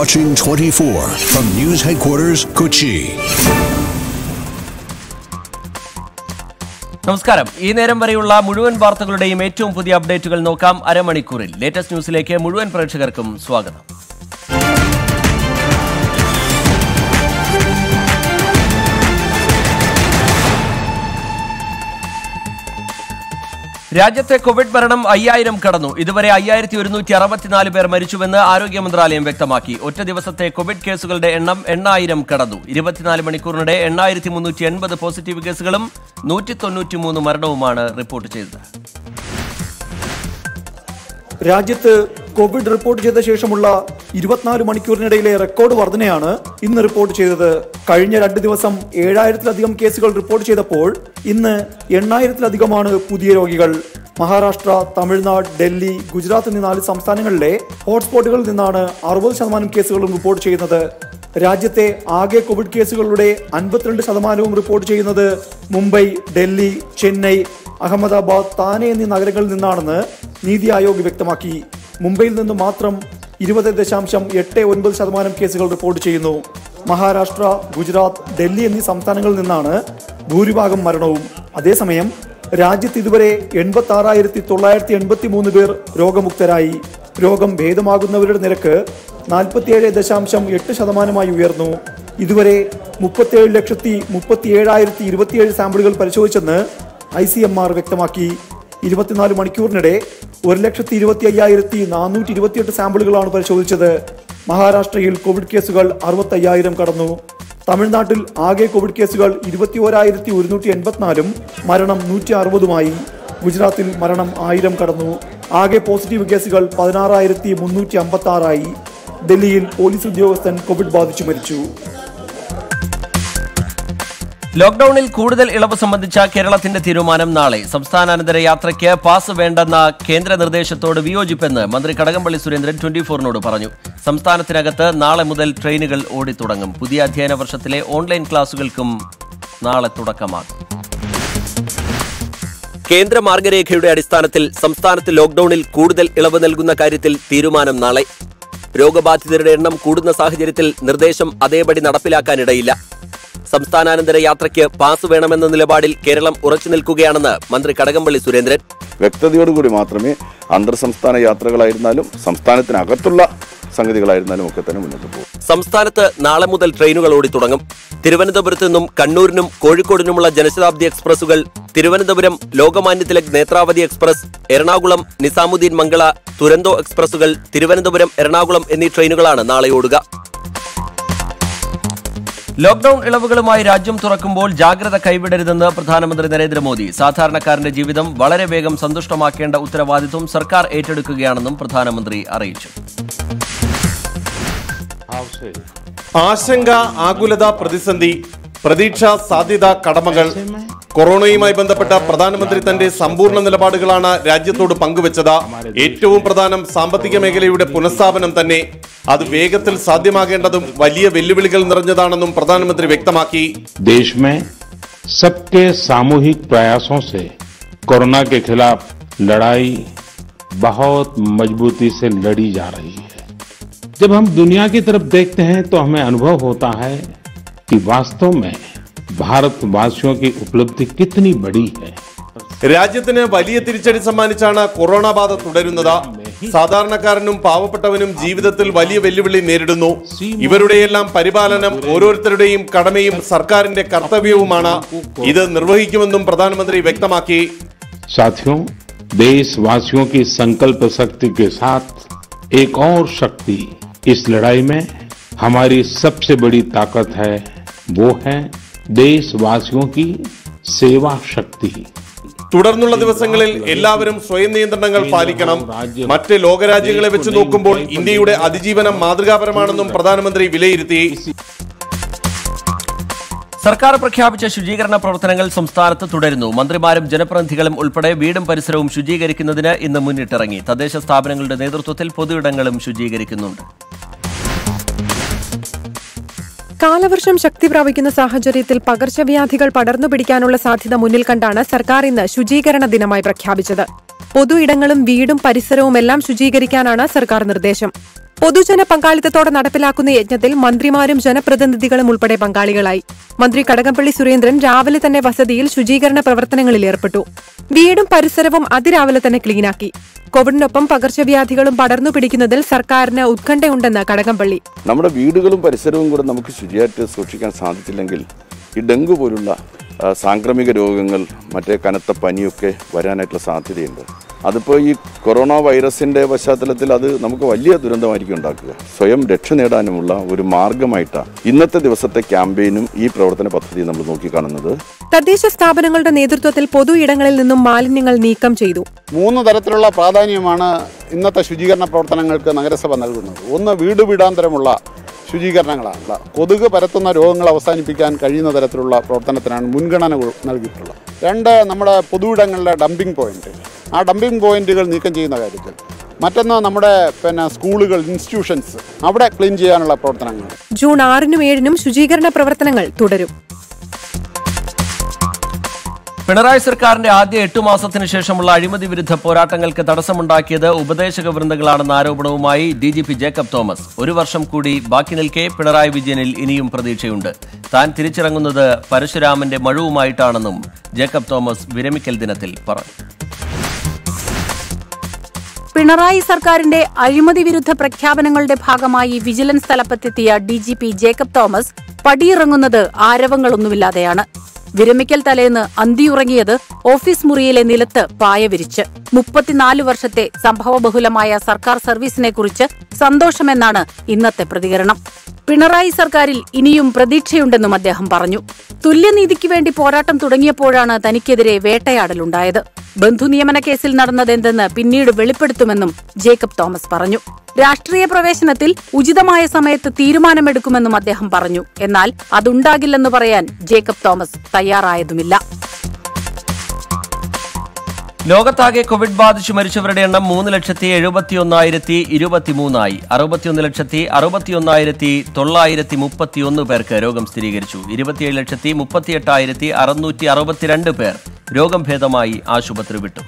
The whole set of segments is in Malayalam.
watching 24 from News Headquarters, Kochi. നമസ്കാരം ഈ നേരം വരെയുള്ള മുഴുവൻ വാർത്തകളുടെയും ഏറ്റവും പുതിയ അപ്ഡേറ്റുകൾ നോക്കാം അരമണിക്കൂറിൽ ലേറ്റസ്റ്റ് ന്യൂസിലേക്ക് മുഴുവൻ പ്രേക്ഷകർക്കും സ്വാഗതം രാജ്യത്തെ കോവിഡ് മരണം അയ്യായിരം കടന്നു ഇതുവരെ അയ്യായിരത്തി ഒരുന്നൂറ്റി അറുപത്തിനാല് പേർ മരിച്ചുവെന്ന് ആരോഗ്യ മന്ത്രാലയം വ്യക്തമാക്കി ഒറ്റ ദിവസത്തെ കോവിഡ് കേസുകളുടെ എണ്ണം എണ്ണായിരം കടന്നു ഇരുപത്തിനാല് മണിക്കൂറിനിടെ എണ്ണായിരത്തി മുന്നൂറ്റി എൺപത് പോസിറ്റീവ് കേസുകളും നൂറ്റി തൊണ്ണൂറ്റി മൂന്ന് മരണവുമാണ് റിപ്പോർട്ട് ചെയ്തത് രാജ്യത്ത് കോവിഡ് റിപ്പോർട്ട് ചെയ്ത ശേഷമുള്ള ഇരുപത്തിനാല് മണിക്കൂറിനിടയിലെ റെക്കോർഡ് വർധനയാണ് ഇന്ന് റിപ്പോർട്ട് ചെയ്തത് കഴിഞ്ഞ രണ്ട് ദിവസം ഏഴായിരത്തിലധികം കേസുകൾ റിപ്പോർട്ട് ചെയ്തപ്പോൾ ഇന്ന് എണ്ണായിരത്തിലധികമാണ് പുതിയ രോഗികൾ മഹാരാഷ്ട്ര തമിഴ്നാട് ഡൽഹി ഗുജറാത്ത് എന്നീ നാല് സംസ്ഥാനങ്ങളിലെ ഹോട്ട്സ്പോട്ടുകളിൽ നിന്നാണ് അറുപത് ശതമാനം കേസുകളും റിപ്പോർട്ട് ചെയ്യുന്നത് രാജ്യത്തെ ആകെ കോവിഡ് കേസുകളുടെ അൻപത്തിരണ്ട് ശതമാനവും റിപ്പോർട്ട് ചെയ്യുന്നത് മുംബൈ ഡൽഹി ചെന്നൈ അഹമ്മദാബാദ് താനെ എന്നീ നഗരങ്ങളിൽ നിന്നാണെന്ന് നീതി ആയോഗ് വ്യക്തമാക്കി മുംബൈയിൽ നിന്ന് മാത്രം ഇരുപത് ദശാംശം എട്ട് ഒൻപത് ശതമാനം കേസുകൾ റിപ്പോർട്ട് ചെയ്യുന്നു മഹാരാഷ്ട്ര ഗുജറാത്ത് ഡൽഹി എന്നീ സംസ്ഥാനങ്ങളിൽ നിന്നാണ് ഭൂരിഭാഗം മരണവും അതേസമയം രാജ്യത്ത് ഇതുവരെ എൺപത്തി ആറായിരത്തി തൊള്ളായിരത്തി എൺപത്തി മൂന്ന് പേർ രോഗമുക്തരായി രോഗം ഭേദമാകുന്നവരുടെ നിരക്ക് നാൽപ്പത്തിയേഴ് ദശാംശം എട്ട് ശതമാനമായി ഉയർന്നു ഇതുവരെ മുപ്പത്തിയേഴ് ലക്ഷത്തി മുപ്പത്തി ഏഴായിരത്തി ഇരുപത്തിയേഴ് സാമ്പിളുകൾ പരിശോധിച്ചെന്ന് ഐ സി എം ആർ വ്യക്തമാക്കി ഇരുപത്തിനാല് മണിക്കൂറിനിടെ ഒരു ലക്ഷത്തി ഇരുപത്തി അയ്യായിരത്തി നാനൂറ്റി ഇരുപത്തിയെട്ട് സാമ്പിളുകളാണ് പരിശോധിച്ചത് മഹാരാഷ്ട്രയിൽ കോവിഡ് കേസുകൾ അറുപത്തി അയ്യായിരം കടന്നു തമിഴ്നാട്ടിൽ ആകെ കോവിഡ് കേസുകൾ ഇരുപത്തി ഓരായിരത്തി ഒരുന്നൂറ്റി എൺപത്തിനാലും മരണം നൂറ്റി അറുപതുമായി ഗുജറാത്തിൽ മരണം ആയിരം കടന്നു ആകെ പോസിറ്റീവ് കേസുകൾ പതിനാറായിരത്തി മുന്നൂറ്റി അമ്പത്തി ആറായി ഡൽഹിയിൽ പോലീസ് ഉദ്യോഗസ്ഥൻ കോവിഡ് ബാധിച്ചു മരിച്ചു ലോക്ഡൌണിൽ കൂടുതൽ ഇളവ് സംബന്ധിച്ച കേരളത്തിന്റെ തീരുമാനം നാളെ സംസ്ഥാനാനന്തര യാത്രയ്ക്ക് പാസ് വേണ്ടെന്ന കേന്ദ്ര നിർദ്ദേശത്തോട് വിയോജിപ്പെന്ന് മന്ത്രി കടകംപള്ളി സുരേന്ദ്രൻ ട്വന്റി ഫോറിനോട് പറഞ്ഞു സംസ്ഥാനത്തിനകത്ത് നാളെ മുതൽ ട്രെയിനുകൾ ഓടിത്തുടങ്ങും പുതിയ അധ്യയന വർഷത്തിലെ ഓൺലൈൻ ക്ലാസുകൾക്കും നാളെ തുടക്കമാകും കേന്ദ്ര മാർഗരേഖയുടെ അടിസ്ഥാനത്തിൽ സംസ്ഥാനത്ത് ലോക്ഡൌണിൽ കൂടുതൽ ഇളവ് നൽകുന്ന കാര്യത്തിൽ തീരുമാനം നാളെ രോഗബാധിതരുടെ എണ്ണം കൂടുന്ന സാഹചര്യത്തിൽ നിർദ്ദേശം അതേപടി നടപ്പിലാക്കാനിടയില്ല സംസ്ഥാനാനന്തര യാത്രയ്ക്ക് പാസ് വേണമെന്ന നിലപാടിൽ കേരളം ഉറച്ചു നിൽക്കുകയാണെന്ന് മന്ത്രി കടകംപള്ളി സുരേന്ദ്രൻ വ്യക്തതയോടുകൂടി മാത്രമേ അന്തർ സംസ്ഥാന യാത്രകളായിരുന്നാലും സംസ്ഥാനത്തിനകത്തുള്ള സംഗതികളായിരുന്നാലും ഒക്കെ തന്നെ മുന്നോട്ട് പോകും സംസ്ഥാനത്ത് നാളെ മുതൽ ട്രെയിനുകൾ ഓടിത്തുടങ്ങും തിരുവനന്തപുരത്ത് നിന്നും കണ്ണൂരിനും കോഴിക്കോടിനുമുള്ള ജനശതാബ്ദി എക്സ്പ്രസുകൾ തിരുവനന്തപുരം ലോകമാന്യ തിലക് നേത്രാവതി എക്സ്പ്രസ് എറണാകുളം നിസാമുദ്ദീൻ മംഗള തുരന്തോ എക്സ്പ്രസുകൾ തിരുവനന്തപുരം എറണാകുളം എന്നീ ട്രെയിനുകളാണ് നാളെ ഓടുക ലോക്ഡൌൺ ഇളവുകളുമായി രാജ്യം തുറക്കുമ്പോൾ ജാഗ്രത കൈവിടരുതെന്ന് പ്രധാനമന്ത്രി നരേന്ദ്രമോദി സാധാരണക്കാരന്റെ ജീവിതം വളരെ വേഗം സന്തുഷ്ടമാക്കേണ്ട ഉത്തരവാദിത്വം സർക്കാർ ഏറ്റെടുക്കുകയാണെന്നും പ്രധാനമന്ത്രി അറിയിച്ചു ആശങ്ക ആകുലത പ്രതിസന്ധി പ്രതീക്ഷ സാധ്യത കടമകൾ കൊറോണയുമായി ബന്ധപ്പെട്ട പ്രധാനമന്ത്രി തന്റെ സമ്പൂർണ്ണ നിലപാടുകളാണ് രാജ്യത്തോട് പങ്കുവച്ചത് ഏറ്റവും പ്രധാനം സാമ്പത്തിക മേഖലയുടെ പുനഃസ്ഥാപനം തന്നെ അത് വേഗത്തിൽ സാധ്യമാകേണ്ടതും വലിയ വെല്ലുവിളികൾ നിറഞ്ഞതാണെന്നും പ്രധാനമന്ത്രി വ്യക്തമാക്കി देश में सबके सामूहिक प्रयासों से कोरोना के खिलाफ लड़ाई बहुत मजबूती से लड़ी जा रही है जब हम दुनिया की तरफ देखते हैं तो हमें अनुभव होता है कि वास्तव में भारतवासियों की उपलब्धि कितनी बड़ी है രാജ്യത്തിന് വലിയ തിരിച്ചടി സമ്മാനിച്ചാണ് കൊറോണ ബാധ തുടരുന്നത് സാധാരണക്കാരനും പാവപ്പെട്ടവനും ജീവിതത്തിൽ വലിയ വെല്ലുവിളി നേരിടുന്നു ഇവരുടെയെല്ലാം പരിപാലനം ഓരോരുത്തരുടെയും കടമയും സർക്കാരിന്റെ കർത്തവ്യവുമാണ് ഇത് നിർവഹിക്കുമെന്നും പ്രധാനമന്ത്രി വ്യക്തമാക്കി साथियों देशवासियों की संकल्प शक्ति के साथ एक और शक्ति इस लड़ाई में हमारी सबसे बड़ी ताकत है वो है देशवासियों की सेवा शक्ति തുടർന്നുള്ള ദിവസങ്ങളിൽ എല്ലാവരും സ്വയം നിയന്ത്രണങ്ങൾ പാലിക്കണം മറ്റ് ലോകരാജ്യങ്ങളെ വെച്ച് നോക്കുമ്പോൾ ഇന്ത്യയുടെ അതിജീവനം മാതൃകാപരമാണെന്നും പ്രധാനമന്ത്രി വിലയിരുത്തി സർക്കാർ പ്രഖ്യാപിച്ച ശുചീകരണ പ്രവർത്തനങ്ങൾ സംസ്ഥാനത്ത് തുടരുന്നു മന്ത്രിമാരും ജനപ്രതിനിധികളും ഉൾപ്പെടെ വീടും പരിസരവും ശുചീകരിക്കുന്നതിന് ഇന്ന് മുന്നിട്ടിറങ്ങി തദ്ദേശ സ്ഥാപനങ്ങളുടെ നേതൃത്വത്തിൽ പൊതുയിടങ്ങളും ശുചീകരിക്കുന്നുണ്ട് കാലവർഷം ശക്തി പ്രാപിക്കുന്ന സാഹചര്യത്തിൽ പകർച്ചവ്യാധികൾ പടർന്നു പിടിക്കാനുള്ള സാധ്യത മുന്നിൽ കണ്ടാണ് സർക്കാർ ഇന്ന് ശുചീകരണ ദിനമായി പ്രഖ്യാപിച്ചത് പൊതു ഇടങ്ങളും വീടും പരിസരവും എല്ലാം ശുചീകരിക്കാനാണ് സർക്കാർ നിർദ്ദേശം പൊതുജന പങ്കാളിത്തത്തോടെ നടപ്പിലാക്കുന്ന യജ്ഞത്തിൽ മന്ത്രിമാരും ജനപ്രതിനിധികളും ഉൾപ്പെടെ പങ്കാളികളായി മന്ത്രി കടകംപള്ളി സുരേന്ദ്രൻ രാവിലെ തന്നെ വസതിയിൽ ശുചീകരണ പ്രവർത്തനങ്ങളിൽ ഏർപ്പെട്ടു വീടും പരിസരവും അതിരാവിലെ തന്നെ ക്ലീനാക്കി കോവിഡിനൊപ്പം പകർച്ചവ്യാധികളും പടർന്നു പിടിക്കുന്നതിൽ സർക്കാരിന് ഉത്കണ്ഠയുണ്ടെന്ന് കടകംപള്ളി നമ്മുടെ വീടുകളും പരിസരവും കൂടെ നമുക്ക് ശുചിയായിട്ട് സൂക്ഷിക്കാൻ സാധിച്ചില്ലെങ്കിൽ ഈ ഡെങ്കു പോലുള്ള ആ, സാംക്രമിക രോഗങ്ങൾ മറ്റേ കനത്ത പനിയൊക്കെ വരാനായിട്ടുള്ള സാധ്യതയുണ്ട് അതിപ്പോൾ ഈ കൊറോണ വൈറസിൻ്റെ പശ്ചാത്തലത്തിൽ അത് നമുക്ക് വലിയ ദുരന്തമായിരിക്കും ഉണ്ടാക്കുക സ്വയം രക്ഷ നേടാനുമുള്ള ഒരു മാർഗമായിട്ടാണ് ഇന്നത്തെ ദിവസത്തെ ക്യാമ്പയിനും ഈ പ്രവർത്തന പദ്ധതി നമ്മൾ നോക്കിക്കാണുന്നത് തദ്ദേശ സ്ഥാപനങ്ങളുടെ നേതൃത്വത്തിൽ പൊതു ഇടങ്ങളിൽ നിന്നും മാലിന്യങ്ങൾ നീക്കം ചെയ്തു മൂന്ന് തരത്തിലുള്ള പ്രാധാന്യമാണ് ഇന്നത്തെ ശുചീകരണ പ്രവർത്തനങ്ങൾക്ക് നഗരസഭ നൽകുന്നത് ഒന്ന് വീട് വീടാന്തരമുള്ള ശുചീകരണങ്ങളാണ് കൊതുക് പരത്തുന്ന രോഗങ്ങൾ അവസാനിപ്പിക്കാൻ കഴിയുന്ന തരത്തിലുള്ള പ്രവർത്തനത്തിനാണ് മുൻഗണന കൊ- നൽകിയിട്ടുള്ളത് രണ്ട് നമ്മുടെ പൊതുവിടങ്ങളിലെ ഡംപിംഗ് പോയിന്റ് ആ ഡംപിംഗ് പോയിന്റുകൾ നീക്കം ചെയ്യുന്ന കാര്യത്തിൽ മറ്റൊന്ന് നമ്മുടെ പിന്നെ സ്കൂളുകൾ ഇൻസ്റ്റിറ്റ്യൂഷൻസ് അവിടെ ക്ലീൻ ചെയ്യാനുള്ള പ്രവർത്തനങ്ങൾ ജൂൺ ആറിനും ഏഴിനും ശുചീകരണ പ്രവർത്തനങ്ങൾ തുടരും പിണറായി സർക്കാരിന്റെ ആദ്യ എട്ടു മാസത്തിന് ശേഷമുള്ള അഴിമതി വിരുദ്ധ പോരാട്ടങ്ങൾക്ക് തടസ്സമുണ്ടാക്കിയത് ഉപദേശക വൃന്ദങ്ങളാണെന്ന ആരോപണവുമായി D G P Jacob Thomas ഒരു വർഷം കൂടി ബാക്കി നിൽക്കെ പിണറായി വിജയനിൽ ഇനിയും പ്രതീക്ഷയുണ്ട് താൻ തിരിച്ചിറങ്ങുന്നത് പരശുരാമന്റെ മഴുവുമായിട്ടാണെന്നും ജേക്കബ് തോമസ് വിരമിക്കൽ ദിനത്തിൽ പറഞ്ഞു പിണറായി സർക്കാരിന്റെ അഴിമതി വിരുദ്ധ പ്രഖ്യാപനങ്ങളുടെ ഭാഗമായി വിജിലൻസ് തലപ്പത്തെത്തിയ D G P Jacob Thomas പടിയിറങ്ങുന്നത് ആരവങ്ങളൊന്നുമില്ലാതെയാണ് വിരമിക്കൽ തലേന്ന് അന്തിയുറങ്ങിയത് ഓഫീസ് മുറിയിലെ നിലത്ത് പായ വിരിച്ച് മുപ്പത്തിനാല് വർഷത്തെ സംഭവബഹുലമായ സർക്കാർ സർവീസിനെ കുറിച്ച് സന്തോഷമെന്നാണ് ഇന്നത്തെ പ്രതികരണം പിണറായി സർക്കാരിൽ ഇനിയും പ്രതീക്ഷയുണ്ടെന്നും അദ്ദേഹം പറഞ്ഞു തുല്യനീതിക്ക് വേണ്ടി പോരാട്ടം തുടങ്ങിയപ്പോഴാണ് തനിക്കെതിരെ വേട്ടയാടലുണ്ടായത് ബന്ധുനിയമന കേസിൽ നടന്നതെന്തെന്ന് പിന്നീട് വെളിപ്പെടുത്തുമെന്നും ജേക്കബ് തോമസ് പറഞ്ഞു രാഷ്ട്രീയ പ്രവേശനത്തിൽ ഉചിതമായ സമയത്ത് തീരുമാനമെടുക്കുമെന്നും അദ്ദേഹം പറഞ്ഞു എന്നാൽ അതുണ്ടാകില്ലെന്ന് പറയാൻ ജേക്കബ് തോമസ് തയ്യാറായതുമില്ല ലോകത്താകെ കോവിഡ് ബാധിച്ചു മരിച്ചവരുടെ എണ്ണം മൂന്ന് ലക്ഷത്തി എഴുപത്തിയൊന്നായിരത്തി ഇരുപത്തിമൂന്നായി അറുപത്തിയൊന്ന് ലക്ഷത്തി അറുപത്തിയൊന്നായിരത്തി തൊള്ളായിരത്തി മുപ്പത്തിയൊന്ന് പേർക്ക് രോഗം സ്ഥിരീകരിച്ചു ഇരുപത്തിയേഴ് ലക്ഷത്തി മുപ്പത്തിയെട്ടായിരത്തി അറുന്നൂറ്റി അറുപത്തിരണ്ട് പേർ രോഗം ഭേദമായി ആശുപത്രി വിട്ടു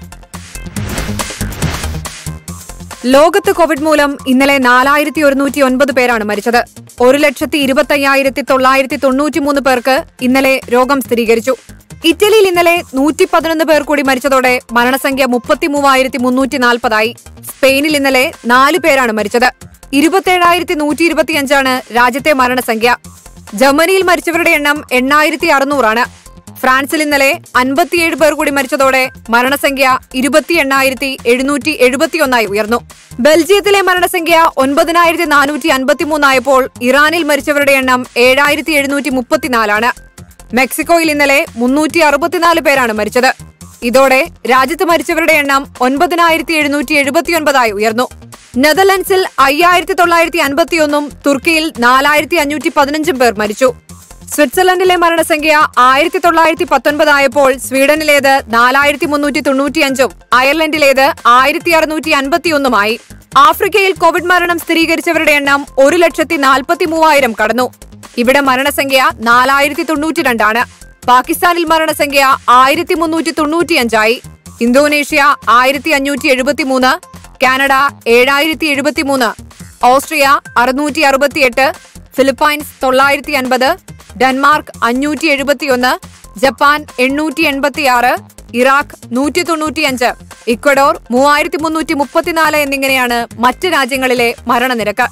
ലോകത്ത് കോവിഡ് മൂലം ഇന്നലെ നാലായിരത്തി ഒരുന്നൂറ്റി ഒൻപത് പേരാണ് മരിച്ചത് ഒരു ലക്ഷത്തി ഇരുപത്തയ്യായിരത്തി തൊള്ളായിരത്തി തൊണ്ണൂറ്റിമൂന്ന് പേർക്ക് ഇന്നലെ രോഗം സ്ഥിരീകരിച്ചു ഇറ്റലിയിൽ ഇന്നലെ നൂറ്റി പതിനൊന്ന് പേർ കൂടി മരിച്ചതോടെ മരണസംഖ്യ മുപ്പത്തി മൂവായിരത്തി മുന്നൂറ്റി നാൽപ്പതായി സ്പെയിനിൽ ഇന്നലെ നാല് പേരാണ് മരിച്ചത് ഇരുപത്തേഴായിരത്തി നൂറ്റി ഇരുപത്തിയഞ്ചാണ് രാജ്യത്തെ മരണസംഖ്യ ജർമ്മനിയിൽ മരിച്ചവരുടെ എണ്ണം എണ്ണായിരത്തി അറുന്നൂറാണ് ഫ്രാൻസിൽ ഇന്നലെ അൻപത്തിയേഴ് പേർ കൂടി മരിച്ചതോടെ മരണസംഖ്യ ഇരുപത്തി എണ്ണായിരത്തി എഴുന്നൂറ്റി എഴുപത്തിയൊന്നായി ഉയർന്നു ബെൽജിയത്തിലെ മരണസംഖ്യ ഒൻപതിനായിരത്തി നാനൂറ്റി അൻപത്തിമൂന്നായപ്പോൾ ഇറാനിൽ മരിച്ചവരുടെ എണ്ണം ഏഴായിരത്തി എഴുന്നൂറ്റി മുപ്പത്തിനാലാണ് മെക്സിക്കോയിൽ ഇന്നലെ മുന്നൂറ്റി അറുപത്തിനാല് പേരാണ് മരിച്ചത് ഇതോടെ രാജ്യത്ത് മരിച്ചവരുടെ എണ്ണം ഒൻപതിനായിരത്തി എഴുന്നൂറ്റി എഴുപത്തിയൊൻപതായി ഉയർന്നു നെതർലൻഡ്സിൽ അയ്യായിരത്തി തൊള്ളായിരത്തി അൻപത്തിയൊന്നും തുർക്കിയിൽ നാലായിരത്തി അഞ്ഞൂറ്റി പതിനഞ്ചും പേർ മരിച്ചു സ്വിറ്റ്സർലൻഡിലെ മരണസംഖ്യ ആയിരത്തി തൊള്ളായിരത്തി പത്തൊൻപതായപ്പോൾ സ്വീഡനിലേത് നാലായിരത്തി മുന്നൂറ്റി തൊണ്ണൂറ്റിയഞ്ചും അയർലൻഡിലേത് ആയിരത്തി അറുന്നൂറ്റി അൻപത്തിയൊന്നുമായി ആഫ്രിക്കയിൽ കോവിഡ് മരണം സ്ഥിരീകരിച്ചവരുടെ എണ്ണം ഒരു ലക്ഷത്തി നാൽപ്പത്തി മൂവായിരം കടന്നു ഇവിടെ മരണസംഖ്യ നാലായിരത്തി തൊണ്ണൂറ്റി രണ്ടാണ് പാകിസ്ഥാനിൽ മരണസംഖ്യ ആയിരത്തി മുന്നൂറ്റി തൊണ്ണൂറ്റിയഞ്ചായി ഇന്തോനേഷ്യ ആയിരത്തി അഞ്ഞൂറ്റി എഴുപത്തിമൂന്ന് കാനഡ ഏഴായിരത്തി എഴുപത്തിമൂന്ന് ഓസ്ട്രിയ അറുന്നൂറ്റി അറുപത്തിയെട്ട് ഫിലിപ്പൈൻസ് തൊള്ളായിരത്തി അൻപത് ഡെൻമാർക്ക് അഞ്ഞൂറ്റി എഴുപത്തിയൊന്ന് ജപ്പാൻ എണ്ണൂറ്റി എൺപത്തിയാറ് ഇറാഖ് നൂറ്റി തൊണ്ണൂറ്റിയഞ്ച് ഇക്വഡോർ മൂവായിരത്തി മുന്നൂറ്റി മുപ്പത്തിനാല് എന്നിങ്ങനെയാണ് മറ്റ് രാജ്യങ്ങളിലെ മരണനിരക്ക്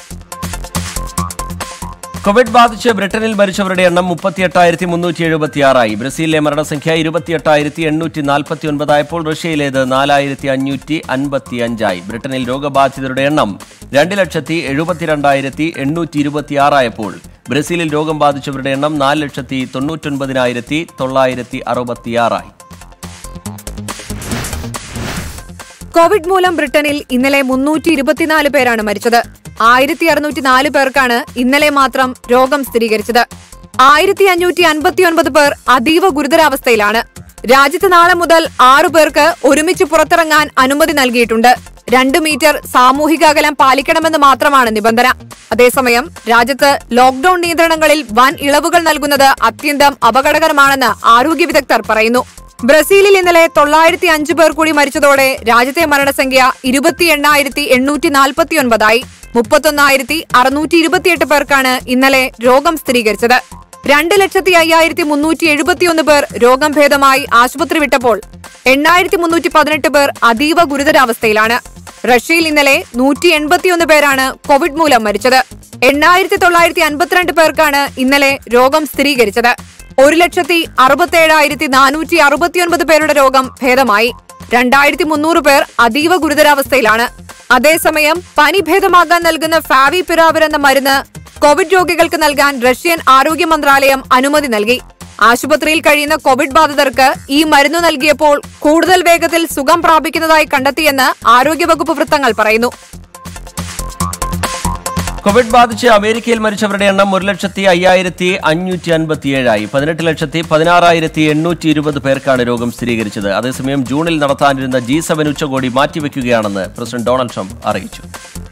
കോവിഡ് ബാധിച്ച് ബ്രിട്ടനിൽ മരിച്ചവരുടെ എണ്ണം മുപ്പത്തിയെട്ടായിരത്തി മുന്നൂറ്റി എഴുപത്തിയാറായി ബ്രസീലിലെ മരണസംഖ്യ ഇരുപത്തിയെട്ടായിരത്തി എണ്ണൂറ്റി നാൽപ്പത്തി ഒൻപതായപ്പോൾ റഷ്യയിലേത് നാലായിരത്തി അഞ്ഞൂറ്റി അൻപത്തി അഞ്ചായി ബ്രിട്ടനിൽ രോഗബാധിതരുടെ എണ്ണം രണ്ട് ലക്ഷത്തി എഴുപത്തിരണ്ടായിരത്തി എണ്ണൂറ്റി ഇരുപത്തിയാറായപ്പോൾ ബ്രസീലിൽ രോഗം ബാധിച്ചവരുടെ എണ്ണം നാല് ലക്ഷത്തി തൊണ്ണൂറ്റൊൻപതിനായിരത്തി തൊള്ളായിരത്തി അറുപത്തിയാറായി കോവിഡ് മൂലം ബ്രിട്ടനിൽ ഇന്നലെ മുന്നൂറ്റി ഇരുപത്തിനാല് പേരാണ് മരിച്ചത് ആയിരത്തി അറുന്നൂറ്റി നാല് പേർക്കാണ് ഇന്നലെ മാത്രം രോഗം സ്ഥിരീകരിച്ചത് ആയിരത്തി അഞ്ഞൂറ്റി അൻപത്തിയൊൻപത് പേർ അതീവ ഗുരുതരാവസ്ഥയിലാണ് രാജ്യത്ത് നാളെ മുതൽ ആറു പേർക്ക് ഒരുമിച്ച് പുറത്തിറങ്ങാൻ അനുമതി നൽകിയിട്ടുണ്ട് രണ്ട് മീറ്റർ സാമൂഹിക അകലം പാലിക്കണമെന്ന് മാത്രമാണ് നിബന്ധന അതേസമയം രാജ്യത്ത് ലോക്ഡൌൺ നിയന്ത്രണങ്ങളിൽ വൻ ഇളവുകൾ നൽകുന്നത് അത്യന്തം അപകടകരമാണെന്ന് ആരോഗ്യ വിദഗ്ധർ പറയുന്നു ബ്രസീലിൽ ഇന്നലെ തൊള്ളായിരത്തി അഞ്ച് പേർ കൂടി മരിച്ചതോടെ രാജ്യത്തെ മരണസംഖ്യ ഇരുപത്തി എണ്ണായിരത്തി എണ്ണൂറ്റി നാൽപ്പത്തിയൊൻപതായി മുപ്പത്തൊന്നായിരത്തി അറുന്നൂറ്റി ഇരുപത്തിയെട്ട് പേർക്കാണ് ഇന്നലെ രോഗം സ്ഥിരീകരിച്ചത് രണ്ട് ലക്ഷത്തി അയ്യായിരത്തി മുന്നൂറ്റി എഴുപത്തിയൊന്ന് പേർ രോഗം ഭേദമായി ആശുപത്രി വിട്ടപ്പോൾ എണ്ണായിരത്തി മുന്നൂറ്റി പതിനെട്ട് പേർ അതീവ ഗുരുതരാവസ്ഥയിലാണ് റഷ്യയിൽ ഇന്നലെ നൂറ്റി എൺപത്തിയൊന്ന് പേരാണ് കോവിഡ് മൂലം മരിച്ചത് എണ്ണായിരത്തി തൊള്ളായിരത്തി അൻപത്തിരണ്ട് പേർക്കാണ് ഇന്നലെ രോഗം സ്ഥിരീകരിച്ചത് ഒരു ലക്ഷത്തി അറുപത്തേഴായിരത്തി നാനൂറ്റി അറുപത്തിയൊൻപത് പേരുടെ രോഗം ഭേദമായി രണ്ടായിരത്തി മുന്നൂറ് പേർ അതീവ ഗുരുതരാവസ്ഥയിലാണ് അതേസമയം പനി ഭേദമാകാൻ നൽകുന്ന ഫാവി പിറാവിർ എന്ന മരുന്ന് കോവിഡ് രോഗികൾക്ക് നൽകാൻ റഷ്യൻ ആരോഗ്യ മന്ത്രാലയം അനുമതി നൽകി ആശുപത്രിയിൽ കഴിയുന്ന കോവിഡ് ബാധിതർക്ക് ഈ മരുന്ന് നൽകിയപ്പോൾ കൂടുതൽ വേഗത്തിൽ സുഖം പ്രാപിക്കുന്നതായി കണ്ടെത്തിയെന്ന് ആരോഗ്യവകുപ്പ് വൃത്തങ്ങൾ പറയുന്നു കോവിഡ് ബാധിച്ച് അമേരിക്കയിൽ മരിച്ചവരുടെ എണ്ണം ഒരു ലക്ഷത്തി അയ്യായിരത്തി അഞ്ഞൂറ്റി അൻപത്തിയേഴായി പതിനെട്ട് ലക്ഷത്തി പതിനാറായിരത്തി എണ്ണൂറ്റി ഇരുപത് പേർക്കാണ് രോഗം സ്ഥിരീകരിച്ചത് അതേസമയം ജൂണിൽ നടത്താനിരുന്ന ജി സെവൻ ഉച്ചകോടി മാറ്റിവെക്കുകയാണെന്ന് പ്രസിഡന്റ് ഡൊണാൾഡ് ട്രംപ് അറിയിച്ചു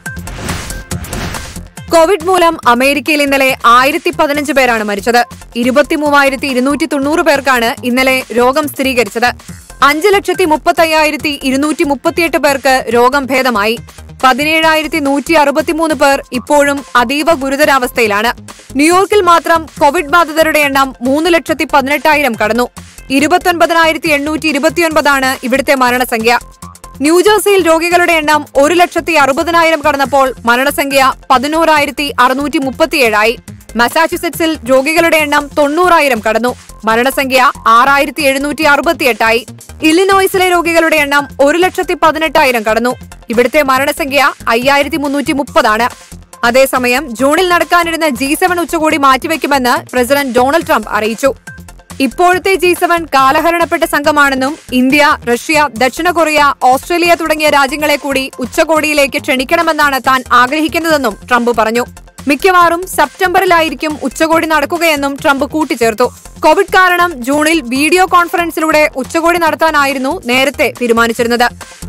കോവിഡ് മൂലം അമേരിക്കയിൽ ഇന്നലെ ആയിരത്തി പതിനഞ്ച് പേരാണ് മരിച്ചത് ഇരുപത്തി മൂവായിരത്തി ഇരുന്നൂറ്റി തൊണ്ണൂറ് പേർക്കാണ് ഇന്നലെ രോഗം സ്ഥിരീകരിച്ചത് അഞ്ച് ലക്ഷത്തി മുപ്പത്തയ്യായിരത്തി ഇരുന്നൂറ്റി മുപ്പത്തിയെട്ട് പേർക്ക് രോഗം ഭേദമായി പതിനേഴായിരത്തി നൂറ്റി അറുപത്തിമൂന്ന് പേർ ഇപ്പോഴും അതീവ ഗുരുതരാവസ്ഥയിലാണ് ന്യൂയോർക്കിൽ മാത്രം കോവിഡ് ബാധിതരുടെ എണ്ണം മൂന്ന് ലക്ഷത്തി പതിനെട്ടായിരം കടന്നു ഇരുപത്തൊൻപതിനായിരത്തി എണ്ണൂറ്റി ഇരുപത്തിയൊൻപതാണ് ഇവിടുത്തെ മരണസംഖ്യ ന്യൂജേഴ്സിയിൽ രോഗികളുടെ എണ്ണം ഒരു ലക്ഷത്തി അറുപതിനായിരം കടന്നപ്പോൾ മരണസംഖ്യ പതിനോറായിരത്തി അറുന്നൂറ്റി മുപ്പത്തിയേഴായി മസാച്യുസെറ്റ്സിൽ രോഗികളുടെ എണ്ണം തൊണ്ണൂറായിരം കടന്നു മരണസംഖ്യ ആറായിരത്തി എഴുന്നൂറ്റി അറുപത്തിയെട്ടായി ഇല്ലിനോയ്സിലെ രോഗികളുടെ എണ്ണം ഒരു ലക്ഷത്തി പതിനെട്ടായിരം കടന്നു ഇവിടുത്തെ മരണസംഖ്യ അയ്യായിരത്തി മുന്നൂറ്റി മുപ്പതാണ് അതേസമയം ജൂണിൽ നടക്കാനിരുന്ന ജി സെവൻ ഉച്ചകോടി മാറ്റിവെക്കുമെന്ന് പ്രസിഡന്റ് ഡൊണാൾഡ് ട്രംപ് അറിയിച്ചു ഇപ്പോഴത്തെ ജി സെവൻ കാലഹരണപ്പെട്ട സംഘമാണെന്നും ഇന്ത്യ റഷ്യ ദക്ഷിണ കൊറിയ ഓസ്ട്രേലിയ തുടങ്ങിയ രാജ്യങ്ങളെ കൂടി ഉച്ചകോടിയിലേക്ക് ക്ഷണിക്കണമെന്നാണ് താൻ ആഗ്രഹിക്കുന്നതെന്നും ട്രംപ് പറഞ്ഞു മിക്കവാറും സെപ്റ്റംബറിലായിരിക്കും ഉച്ചകോടി നടക്കുകയെന്നും ട്രംപ് കൂട്ടിച്ചേർത്തു കോവിഡ് കാരണം ജൂണിൽ വീഡിയോ കോൺഫറൻസിലൂടെ ഉച്ചകോടി നടത്താനായിരുന്നു നേരത്തെ തീരുമാനിച്ചിരുന്നത്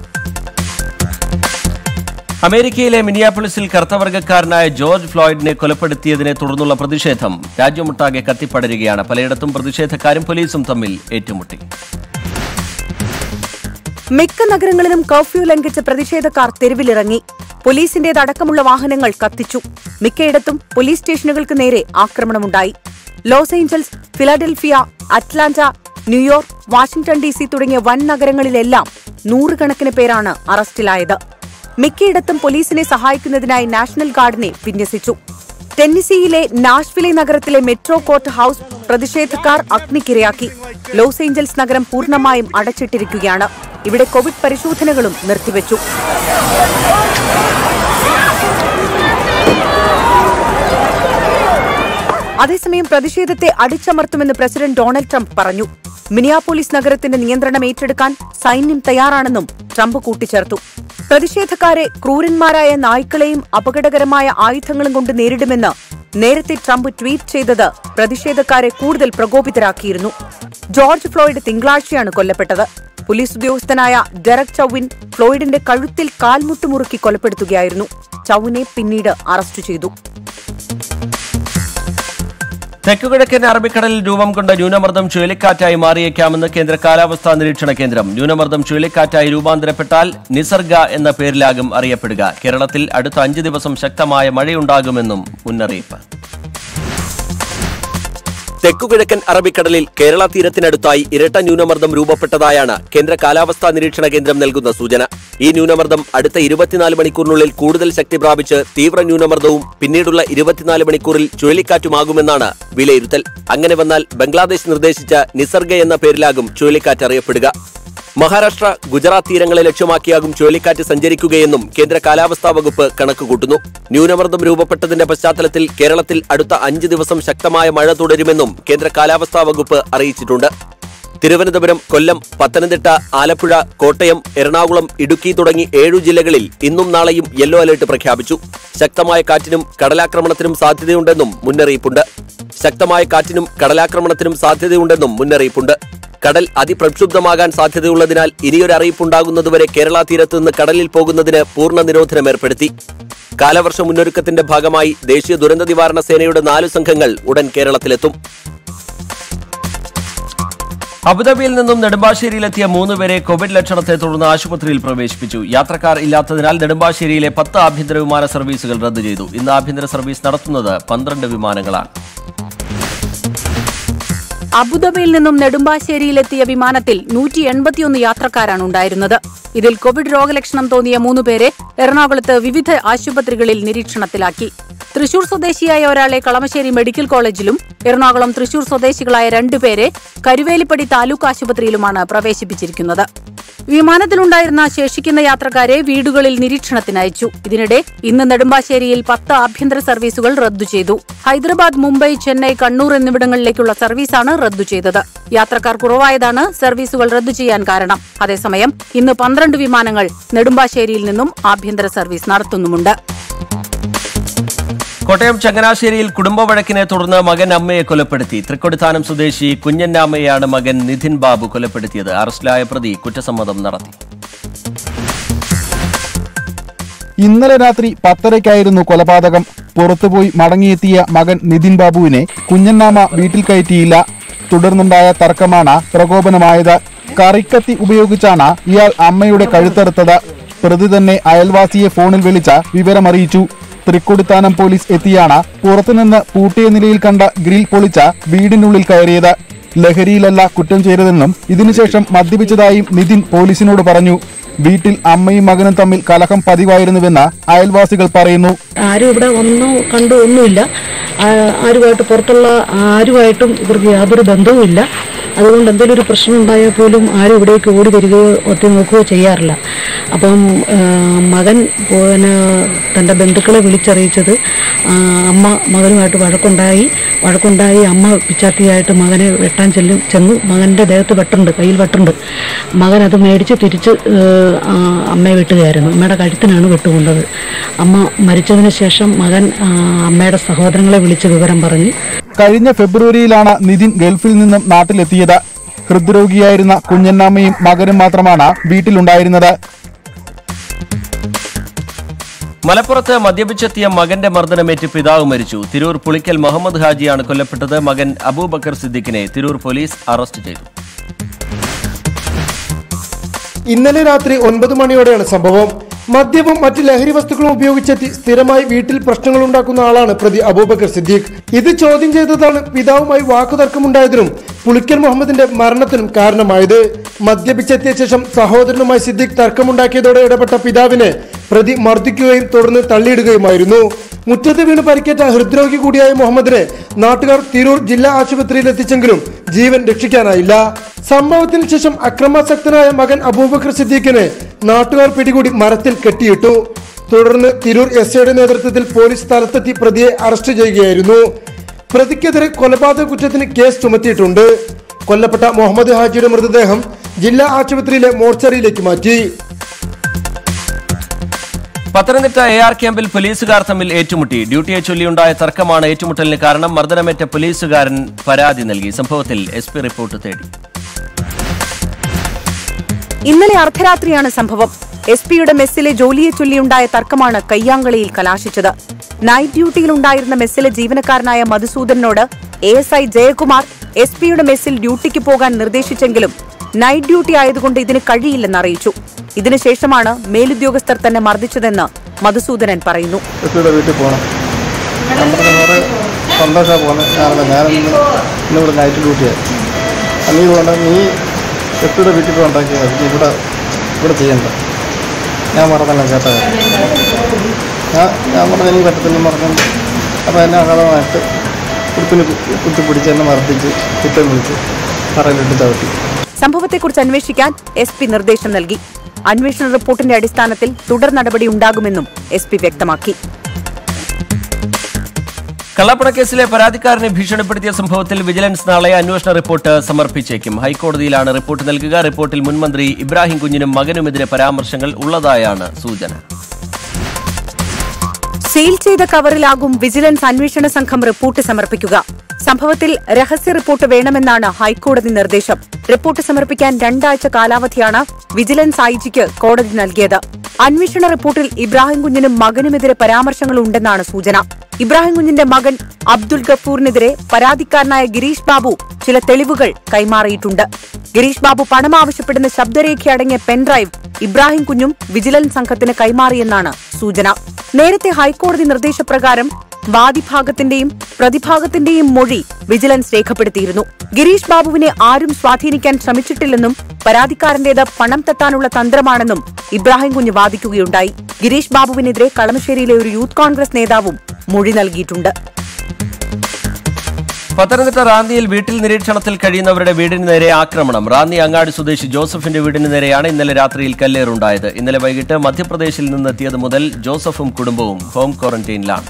അമേരിക്കയിലെ മിനിയാപോളിസിൽ കർത്തവർഗക്കാരനായ ജോർജ് ഫ്ലോയിഡിനെ കൊലപ്പെടുത്തിയതിനെ തുടർന്നുള്ള പ്രതിഷേധം രാജ്യമൊട്ടാകെ കത്തിപ്പടരുകയാണ് പലയിടത്തും പ്രതിഷേധക്കാരും പോലീസും തമ്മിൽ ഏറ്റുമുട്ടി മിക്ക നഗരങ്ങളിലും കർഫ്യൂ ലംഘിച്ച് പ്രതിഷേധക്കാർ തെരുവിലിറങ്ങി പോലീസിന്റേതടക്കമുള്ള വാഹനങ്ങൾ കത്തിച്ചു മിക്കയിടത്തും പോലീസ് സ്റ്റേഷനുകൾക്ക് നേരെ ആക്രമണമുണ്ടായി Los Angeles Philadelphia Atlanta New York Washington D C തുടങ്ങിയ വൻ നഗരങ്ങളിലെല്ലാം നൂറുകണക്കിന് പേരാണ് അറസ്റ്റിലായത് മിക്കയിടത്തും പോലീസിനെ സഹായിക്കുന്നതിനായി നാഷണൽ ഗാർഡിനെ വിന്യസിച്ചു ടെന്നിസിയിലെ നാഷ്വിലെ നഗരത്തിലെ മെട്രോ കോർട്ട് ഹൌസ് പ്രതിഷേധക്കാർ അഗ്നിക്കിരയാക്കി ലോസ് ഏഞ്ചൽസ് നഗരം പൂർണ്ണമായും അടച്ചിട്ടിരിക്കുകയാണ് ഇവിടെ കോവിഡ് പരിശോധനകളും നിർത്തിവെച്ചു അതേസമയം പ്രതിഷേധത്തെ അടിച്ചമർത്തുമെന്ന് പ്രസിഡന്റ് ഡൊണാൾഡ് ട്രംപ് പറഞ്ഞു മിനിയാപോളിസ് നഗരത്തിന്റെ നിയന്ത്രണം ഏറ്റെടുക്കാൻ സൈന്യം തയ്യാറാണെന്നും ട്രംപ് കൂട്ടിച്ചേർത്തു പ്രതിഷേധക്കാരെ ക്രൂരന്മാരായ നായ്ക്കളെയും അപകടകരമായ ആയുധങ്ങളും കൊണ്ട് നേരിടുമെന്ന് നേരത്തെ ട്രംപ് ട്വീറ്റ് ചെയ്തത് പ്രതിഷേധക്കാരെ കൂടുതൽ പ്രകോപിതരാക്കിയിരുന്നു ജോർജ് ഫ്ലോയിഡ് തിങ്കളാഴ്ചയാണ് കൊല്ലപ്പെട്ടത് പോലീസ് ഉദ്യോഗസ്ഥനായ ഡെറക് ചൌവിൻ ഫ്ലോയിഡിന്റെ കഴുത്തിൽ കാൽമുട്ട് മുറുക്കി കൊലപ്പെടുത്തുകയായിരുന്നു ചൌവിനെ പിന്നീട് അറസ്റ്റ് ചെയ്തു തെക്കുകിഴക്കൻ അറബിക്കടലിൽ രൂപം കൊണ്ട ന്യൂനമർദ്ദം ചുഴലിക്കാറ്റായി മാറിയേക്കാമെന്ന് കേന്ദ്ര കാലാവസ്ഥാ നിരീക്ഷണ കേന്ദ്രം ന്യൂനമർദ്ദം ചുഴലിക്കാറ്റായി രൂപാന്തരപ്പെട്ടാൽ നിസർഗ എന്ന പേരിലാകും അറിയപ്പെടുക കേരളത്തിൽ അടുത്ത അഞ്ച് ദിവസം ശക്തമായ മഴയുണ്ടാകുമെന്നും മുന്നറിയിപ്പ് തെക്കുകിഴക്കൻ അറബിക്കടലിൽ കേരള തീരത്തിനടുത്തായി ഇരട്ട ന്യൂനമർദ്ദം രൂപപ്പെട്ടതായാണ് കേന്ദ്ര കാലാവസ്ഥാ നിരീക്ഷണ കേന്ദ്രം നൽകുന്ന സൂചന ഈ ന്യൂനമർദ്ദം അടുത്ത ഇരുപത്തിനാല് മണിക്കൂറിനുള്ളിൽ കൂടുതൽ ശക്തി പ്രാപിച്ച് തീവ്ര ന്യൂനമർദ്ദവും പിന്നീടുള്ള ഇരുപത്തിനാല് മണിക്കൂറിൽ ചുഴലിക്കാറ്റുമാകുമെന്നാണ് വിലയിരുത്തൽ അങ്ങനെ വന്നാൽ ബംഗ്ലാദേശ് നിർദ്ദേശിച്ച നിസർഗ എന്ന പേരിലാകും ചുഴലിക്കാറ്റ് അറിയപ്പെടുക മഹാരാഷ്ട്ര ഗുജറാത്ത് തീരങ്ങളെ ലക്ഷ്യമാക്കിയാകും ചുഴലിക്കാറ്റ് സഞ്ചരിക്കുകയെന്നും കേന്ദ്ര കാലാവസ്ഥാ വകുപ്പ് കണക്കുകൂട്ടുന്നു ന്യൂനമർദ്ദം രൂപപ്പെട്ടതിന്റെ പശ്ചാത്തലത്തിൽ കേരളത്തിൽ അടുത്ത അഞ്ച് ദിവസം ശക്തമായ മഴ തുടരുമെന്നും കേന്ദ്ര കാലാവസ്ഥാ വകുപ്പ് അറിയിച്ചിട്ടുണ്ട് തിരുവനന്തപുരം കൊല്ലം പത്തനംതിട്ട ആലപ്പുഴ കോട്ടയം എറണാകുളം ഇടുക്കി തുടങ്ങി ഏഴു ജില്ലകളിൽ ഇന്നും നാളെയും യെല്ലോ അലർട്ട് പ്രഖ്യാപിച്ചു ശക്തമായ കാറ്റിനും കടലാക്രമണത്തിനും സാധ്യതയുണ്ടെന്നും മുന്നറിയിപ്പുണ്ട് ശക്തമായ കാറ്റിനും കടലാക്രമണത്തിനും സാധ്യതയുണ്ടെന്നും മുന്നറിയിപ്പുണ്ട് കടൽ അതിപ്രക്ഷുബ്ധമാകാൻ സാധ്യതയുള്ളതിനാൽ ഇനിയൊരു അറിയിപ്പുണ്ടാകുന്നതുവരെ കേരള തീരത്ത് നിന്ന് കടലിൽ പോകുന്നതിന് പൂർണ്ണ നിരോധനം ഏർപ്പെടുത്തി കാലവർഷ മുന്നൊരുക്കത്തിന്റെ ഭാഗമായി ദേശീയ ദുരന്ത നിവാരണ സേനയുടെ നാല് സംഘങ്ങൾ ഉടൻ കേരളത്തിലെത്തും അബുദാബിയിൽ നിന്നും നെടുമ്പാശ്ശേരിയിലെത്തിയ മൂന്ന് പേരെ കോവിഡ് ലക്ഷണത്തെ തുടർന്ന് ആശുപത്രിയിൽ പ്രവേശിപ്പിച്ചു യാത്രക്കാർ ഇല്ലാത്തതിനാൽ നെടുമ്പാശ്ശേരിയിലെ പത്ത് ആഭ്യന്തര വിമാന സർവീസുകൾ റദ്ദു ചെയ്തു ഇന്ന് ആഭ്യന്തര സർവീസ് നടത്തുന്നത് പന്ത്രണ്ട് വിമാനങ്ങളാണ് അബുദാബിയിൽ നിന്നും നെടുമ്പാശ്ശേരിയിലെത്തിയ വിമാനത്തിൽ നൂറ്റി എൺപത്തിയൊന്ന് യാത്രക്കാരാണ് ഉണ്ടായിരുന്നത് ഇതിൽ കോവിഡ് രോഗലക്ഷണം തോന്നിയ മൂന്നുപേരെ എറണാകുളത്ത് വിവിധ ആശുപത്രികളിൽ നിരീക്ഷണത്തിലാക്കി തൃശൂർ സ്വദേശിയായ ഒരാളെ കളമശ്ശേരി മെഡിക്കൽ കോളേജിലും എറണാകുളം തൃശൂർ സ്വദേശികളായ രണ്ടുപേരെ കരുവേലിപ്പടി താലൂക്ക് ആശുപത്രിയിലുമാണ് പ്രവേശിപ്പിച്ചിരിക്കുന്നത് വിമാനത്തിലുണ്ടായിരുന്ന ശേഷിക്കുന്ന യാത്രക്കാരെ വീടുകളിൽ നിരീക്ഷണത്തിനയച്ചു ഇതിനിടെ ഇന്ന് നെടുമ്പാശ്ശേരിയിൽ പത്ത് ആഭ്യന്തര സർവീസുകൾ റദ്ദു ചെയ്തു ഹൈദരാബാദ് മുംബൈ ചെന്നൈ കണ്ണൂർ എന്നിവിടങ്ങളിലേക്കുള്ള സർവീസാണ് റദ്ദു ചെയ്തത് യാത്രക്കാർ കുറവായതാണ് സർവീസുകൾ റദ്ദു ചെയ്യാൻ കാരണം അതേസമയം ഇന്ന് പന്ത്രണ്ട് വിമാനങ്ങൾ നെടുമ്പാശ്ശേരിയിൽ നിന്നും ആഭ്യന്തര സർവീസ് നടത്തുന്നുമുണ്ട് കോട്ടയം ചങ്ങനാശ്ശേരിയിൽ കുടുംബ വഴക്കിനെ തുടർന്ന് മകൻ അമ്മയെ കൊലപ്പെടുത്തി തൃക്കൊടിത്താനം സ്വദേശി കുഞ്ഞന്നാമ്മയെയാണ് മകൻ നിധിൻ ബാബു കൊലപ്പെടുത്തിയത് അറസ്റ്റിലായ പ്രതി കുറ്റസമ്മതം നടത്തി ഇന്നലെ രാത്രി പത്തരയ്ക്കായിരുന്നു കൊലപാതകം പുറത്തുപോയി മടങ്ങിയെത്തിയ മകൻ നിതിൻ ബാബുവിനെ കുഞ്ഞന്നാമ വീട്ടിൽ കയറ്റിയില്ല തുടർന്നുണ്ടായ തർക്കമാണ് പ്രകോപനമായത് കറിക്കത്തി ഉപയോഗിച്ചാണ് ഇയാൾ അമ്മയുടെ കഴുത്തറുത്തത് പ്രതി തന്നെ അയൽവാസിയെ ഫോണിൽ വിളിച്ച വിവരമറിയിച്ചു തൃക്കൊടിത്താനം പോലീസ് എത്തിയാണ് പുറത്തുനിന്ന് പൂട്ടിയ നിലയിൽ കണ്ട ഗ്രിൽ പൊളിച്ച വീടിനുള്ളിൽ കയറിയത് ലഹരിയിലല്ല കുറ്റം ചെയ്തതെന്നും ഇതിനുശേഷം മദ്യപിച്ചതായും നിതിൻ പോലീസിനോട് പറഞ്ഞു വീട്ടിൽ അമ്മയും മകനും തമ്മിൽ കലഹം പതിവായിരുന്നുവെന്ന് അയൽവാസികൾ പറയുന്നു ആരും ഇവിടെ ഒന്നോ കണ്ടോ ഒന്നുമില്ല ആ- ആരുമായിട്ട് പുറത്തുള്ള ആരുമായിട്ടും ഇവർക്ക് യാതൊരു ബന്ധവുമില്ല അതുകൊണ്ട് എന്തെങ്കിലും ഒരു പ്രശ്നം ഉണ്ടായാൽ പോലും ആരും ഇവിടേക്ക് ഓടി വരികയോ ഒത്തി നോക്കുകയോ ചെയ്യാറില്ല അപ്പം ആ, മകൻ പിന്നെ തൻ്റെ ബന്ധുക്കളെ വിളിച്ചറിയിച്ചത് ആ, അമ്മ മകനുമായിട്ട് വഴക്കുണ്ടായി വഴക്കുണ്ടായി അമ്മ പിച്ചാത്തിയായിട്ട് മകനെ വെട്ടാൻ ചെല്ലും ചെന്നു മകൻ്റെ ദേഹത്ത് വെട്ടുണ്ട് കയ്യിൽ വെട്ടുണ്ട് മകൻ അത് മേടിച്ച് തിരിച്ച് ഏഹ്, ആ, അമ്മയെ വെട്ടുകയായിരുന്നു അമ്മയുടെ കഴുത്തിനാണ് വെട്ടുകൊണ്ടത് അമ്മ മരിച്ചതിന് ശേഷം മകൻ ആ, അമ്മയുടെ സഹോദരങ്ങളെ വിളിച്ച് വിവരം പറഞ്ഞ് കഴിഞ്ഞ ഫെബ്രുവരിയിലാണ് നിതിൻ ഗൾഫിൽ നിന്നും നാട്ടിലെത്തിയത് ഹൃദ്രോഗിയായിരുന്ന കുഞ്ഞന്നാമ്മയും മകനും മാത്രമാണ് വീട്ടിലുണ്ടായിരുന്നത് മലപ്പുറത്ത് മദ്യപിച്ചെത്തിയ മകന്റെ മർദ്ദനമേറ്റ് പിതാവ് മരിച്ചു തിരൂർ പുളിക്കൽ മുഹമ്മദ് ഹാജിയാണ് കൊല്ലപ്പെട്ടത് മകൻ അബൂബക്കർ സിദ്ദിഖിനെ തിരൂർ പോലീസ് അറസ്റ്റ് ചെയ്തു ഇന്നലെ രാത്രി ഒൻപത് മണിയോടെയാണ് സംഭവം മദ്യവും മറ്റ് ലഹരി വസ്തുക്കളും ഉപയോഗിച്ചെത്തി സ്ഥിരമായി വീട്ടിൽ പ്രശ്നങ്ങൾ ഉണ്ടാക്കുന്ന ആളാണ് പ്രതി അബൂബക്കർ സിദ്ദീഖ് ഇത് ചോദ്യം ചെയ്തതാണ് പിതാവുമായി വാക്കുതർക്കമുണ്ടായതിനും പുളിക്കൽ മുഹമ്മദിന്റെ മരണത്തിനും കാരണമായത് മദ്യപിച്ചെത്തിയ ശേഷം സഹോദരനുമായി സിദ്ദീഖ് തർക്കമുണ്ടാക്കിയതോടെ ഇടപെട്ട പിതാവിനെ പ്രതി മർദ്ദിക്കുകയും തുടർന്ന് തള്ളിയിടുകയുമായിരുന്നു മുറ്റത്ത് വീണ് പരിക്കേറ്റ ഹൃദ്രോഗി കൂടിയായ മുഹമ്മദിനെ നാട്ടുകാർ തിരൂർ ജില്ലാ ആശുപത്രിയിൽ എത്തിച്ചെങ്കിലും ജീവൻ രക്ഷിക്കാനായില്ല സംഭവത്തിന് ശേഷം അക്രമാസക്തനായ മകൻ അബൂബക്കർ സിദ്ദീഖിനെ നാട്ടുകാർ പിടികൂടി മരത്തിൽ കെട്ടിയിട്ടു തുടർന്ന് തിരൂർ എസ് ഐയുടെ നേതൃത്വത്തിൽ പോലീസ് സ്ഥലത്തെത്തി പ്രതിയെ അറസ്റ്റ് ചെയ്യുകയായിരുന്നു പ്രതിക്കെതിരെ കൊലപാതക കുറ്റത്തിന് കേസ് ചുമത്തിയിട്ടുണ്ട് കൊല്ലപ്പെട്ട മുഹമ്മദ് ഹാജിയുടെ മൃതദേഹം ജില്ലാ ആശുപത്രിയിലെ മോർച്ചറിയിലേക്ക് മാറ്റി പത്തനംതിട്ട എ ആർ ക്യാമ്പിൽ പോലീസുകാർ തമ്മിൽ ഏറ്റുമുട്ടി ഡ്യൂട്ടിയെ ചൊല്ലിയുണ്ടായ തർക്കമാണ് ഏറ്റുമുട്ടലിന് കാരണം മർദ്ദനമേറ്റ പോലീസുകാരൻ പരാതി നൽകി സംഭവത്തിൽ എസ് പി റിപ്പോർട്ട് തേടി ഇന്നലെ അർദ്ധരാത്രിയാണ് സംഭവം എസ് പിയുടെ മെസ്സിലെ ജോലിയെ ചൊല്ലിയുണ്ടായ തർക്കമാണ് കയ്യാങ്കളിയിൽ കലാശിച്ചത് നൈറ്റ് ഡ്യൂട്ടിയിലുണ്ടായിരുന്ന മെസ്സിലെ ജീവനക്കാരനായ മധുസൂദനോട് A S I Jayakumar S പിയുടെ മെസ്സിൽ ഡ്യൂട്ടിക്ക് പോകാൻ നിർദ്ദേശിച്ചെങ്കിലും നൈറ്റ് ഡ്യൂട്ടി ആയതുകൊണ്ട് ഇതിന് കഴിയില്ലെന്ന് അറിയിച്ചു ഇതിനുശേഷമാണ് മേലുദ്യോഗസ്ഥർ തന്നെ മർദ്ദിച്ചതെന്ന് മധുസൂദനൻ പറയുന്നു എസ്പിയുടെ വീട്ടിൽ പോകണം നമ്മുടെ നേരെ സന്തോഷമാണ് പോകുന്നത് ഞാനല്ല ഞാനിന്ന് ഇന്നിവിടെ നൈറ്റ് ഡ്യൂട്ടിയായി നീ പോകണ്ട നീ എസ്പിയുടെ വീട്ടിൽ പോയി ഉണ്ടാക്കിയാൽ മതി നീ ഇവിടെ ഇവിടെ ചെയ്യണ്ട ഞാൻ പറഞ്ഞല്ല കേട്ടോ ഞാൻ ഞാൻ പറഞ്ഞ എനിക്ക് പറ്റത്തില്ലെന്ന് പറഞ്ഞു അപ്പോൾ എന്നെ അകലമായിട്ട് കുത്തിന് കുത്തിപ്പിടിച്ച് എന്നെ മർദ്ദിച്ച് കുറ്റം വിളിച്ച് പറയിലിട്ട് ചവിട്ടി സംഭവത്തെക്കുറിച്ച് അന്വേഷിക്കാൻ എസ് പി നിർദ്ദേശം നൽകി അന്വേഷണ റിപ്പോർട്ടിന്റെ അടിസ്ഥാനത്തിൽ തുടർ നടപടി ഉണ്ടാകുമെന്നും എസ് പി വ്യക്തമാക്കി കള്ളപ്പണക്കേസിലെ പരാതിക്കാരനെ ഭീഷണിപ്പെടുത്തിയ സംഭവത്തിൽ വിജിലൻസ് നാളെ അന്വേഷണ റിപ്പോർട്ട് സമർപ്പിച്ചേക്കും ഹൈക്കോടതിയിലാണ് റിപ്പോർട്ട് നൽകുക റിപ്പോർട്ടിൽ മുൻമന്ത്രി ഇബ്രാഹിം കുഞ്ഞിനും മകനുമെതിരെ പരാമർശങ്ങൾ ഉള്ളതായാണ് സൂചന സീൽ ചെയ്ത കവറിലാകും വിജിലൻസ് അന്വേഷണ സംഘം റിപ്പോർട്ട് സമർപ്പിക്കുക സംഭവത്തിൽ രഹസ്യ റിപ്പോർട്ട് വേണമെന്നാണ് ഹൈക്കോടതി നിർദ്ദേശം റിപ്പോർട്ട് സമർപ്പിക്കാൻ രണ്ടാഴ്ച കാലാവധിയാണ് വിജിലൻസ് ഐജിക്ക് കോടതി നൽകിയത് അന്വേഷണ റിപ്പോർട്ടിൽ ഇബ്രാഹിം കുഞ്ഞിനും മകനുമെതിരെ പരാമർശങ്ങൾ ഉണ്ടെന്നാണ് സൂചന ഇബ്രാഹിം കുഞ്ഞിന്റെ മകൻ അബ്ദുൾ ഗഫൂറിനെതിരെ പരാതിക്കാരനായ ഗിരീഷ് ബാബു ചില തെളിവുകൾ കൈമാറിയിട്ടുണ്ട് ഗിരീഷ് ബാബു പണം ആവശ്യപ്പെടുന്ന ശബ്ദരേഖ അടങ്ങിയ പെൻഡ്രൈവ് ഇബ്രാഹിം കുഞ്ഞും വിജിലൻസ് സംഘത്തിന് കൈമാറിയെന്നാണ് സൂചന നേരത്തെ ഹൈക്കോടതി നിർദ്ദേശപ്രകാരം വാദിഭാഗത്തിന്റെയും പ്രതിഭാഗത്തിന്റെയും മൊഴി വിജിലൻസ് രേഖപ്പെടുത്തിയിരുന്നു ഗിരീഷ് ബാബുവിനെ ആരും സ്വാധീനിക്കാൻ ശ്രമിച്ചിട്ടില്ലെന്നും പരാതിക്കാരന്റേത് പണം തട്ടാനുള്ള തന്ത്രമാണെന്നും ഇബ്രാഹിം കുഞ്ഞ് വാദിക്കുകയുണ്ടായി ഗിരീഷ് ബാബുവിനെതിരെ കളമശ്ശേരിയിലെ ഒരു യൂത്ത് കോൺഗ്രസ് നേതാവും മൊഴി നൽകിയിട്ടുണ്ട് പത്തനംതിട്ട റാന്നിയിൽ വീട്ടിൽ നിരീക്ഷണത്തിൽ കഴിയുന്നവരുടെ വീടിന് നേരെ ആക്രമണം റാന്നി അങ്ങാടി സ്വദേശി ജോസഫിന്റെ വീടിന് നേരെയാണ് ഇന്നലെ രാത്രിയിൽ കല്ലേറുണ്ടായത് ഇന്നലെ വൈകിട്ട് മധ്യപ്രദേശിൽ നിന്നെത്തിയത് മുതൽ ജോസഫും കുടുംബവും ഹോം ക്വാറന്റൈനിലാണ്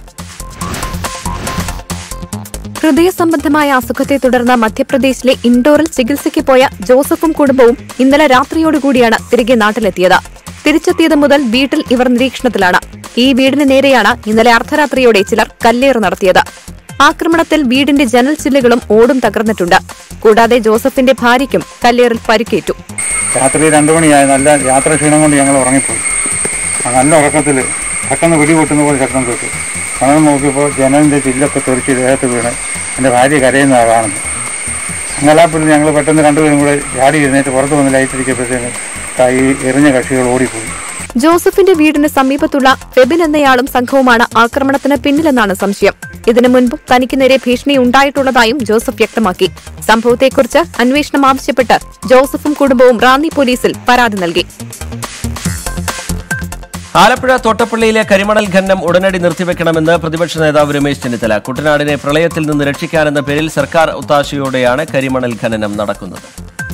ഹൃദയ സംബന്ധമായ അസുഖത്തെ തുടർന്ന് മധ്യപ്രദേശിലെ ഇൻഡോറിൽ ചികിത്സയ്ക്ക് പോയ ജോസഫും കുടുംബവും ഇന്നലെ രാത്രിയോടുകൂടിയാണ് തിരികെ നാട്ടിലെത്തിയത് തിരിച്ചെത്തിയത് മുതൽ വീട്ടിൽ ഇവർ നിരീക്ഷണത്തിലാണ് ഈ വീടിന് നേരെയാണ് ഇന്നലെ അർദ്ധരാത്രിയോടെ ചിലർ കല്ലേറ് നടത്തിയത് ആക്രമണത്തിൽ വീടിന്റെ ജനൽ ചില്ലുകളും ഓടും തകർന്നിട്ടുണ്ട് കൂടാതെ ജോസഫിന്റെ ഭാര്യയ്ക്കും കല്ലേറിൽ പരിക്കേറ്റു രാത്രി രണ്ടു മണിയായി നല്ല യാത്രാ ക്ഷീണം കൊണ്ട് ഞങ്ങൾ ഉറങ്ങിപ്പോയി ആ നല്ല ഉറക്കത്തിൽ പെട്ടെന്ന് പിടി പൊട്ടുന്ന പോലെ ശബ്ദം കേട്ടു അങ്ങനെ നോക്കിയപ്പോൾ ജനലിൻ്റെ ചില്ലൊക്കെ തെറിച്ച് ദേഹത്ത് വീണ് എൻ്റെ ഭാര്യ കരയുന്നതാണ് കാണുന്നത് അങ്ങലാപ്പിൽ ഞങ്ങൾ പെട്ടെന്ന് രണ്ടുപേരും കൂടെ ചാടി എഴുന്നേറ്റ് പുറത്ത് വന്ന് ലൈറ്റ് അടിക്കപ്പോഴത്തേന് ഈ എറിഞ്ഞ കക്ഷികൾ ഓടിപ്പോയി ജോസഫിന്റെ വീടിന് സമീപത്തുള്ള ഫെബിൻ എന്നയാളും സംഘവുമാണ് ആക്രമണത്തിന് പിന്നിലെന്നാണ് സംശയം ഇതിനു മുൻപും തനിക്ക് നേരെ ഭീഷണി ഉണ്ടായിട്ടുള്ളതായും ജോസഫ് വ്യക്തമാക്കി സംഭവത്തെക്കുറിച്ച് അന്വേഷണം ആവശ്യപ്പെട്ട് ജോസഫും കുടുംബവും റാന്നി പോലീസിൽ പരാതി നൽകി ആലപ്പുഴ തോട്ടപ്പള്ളിയിലെ കരിമണൽ ഖനനം ഉടനടി നിർത്തിവെക്കണമെന്ന് പ്രതിപക്ഷ നേതാവ് രമേശ് ചെന്നിത്തല കുട്ടനാടിനെ പ്രളയത്തിൽ നിന്ന് രക്ഷിക്കാനെന്ന പേരിൽ സർക്കാർ ഒത്താശയോടെയാണ് കരിമണൽ ഖനനം നടക്കുന്നത്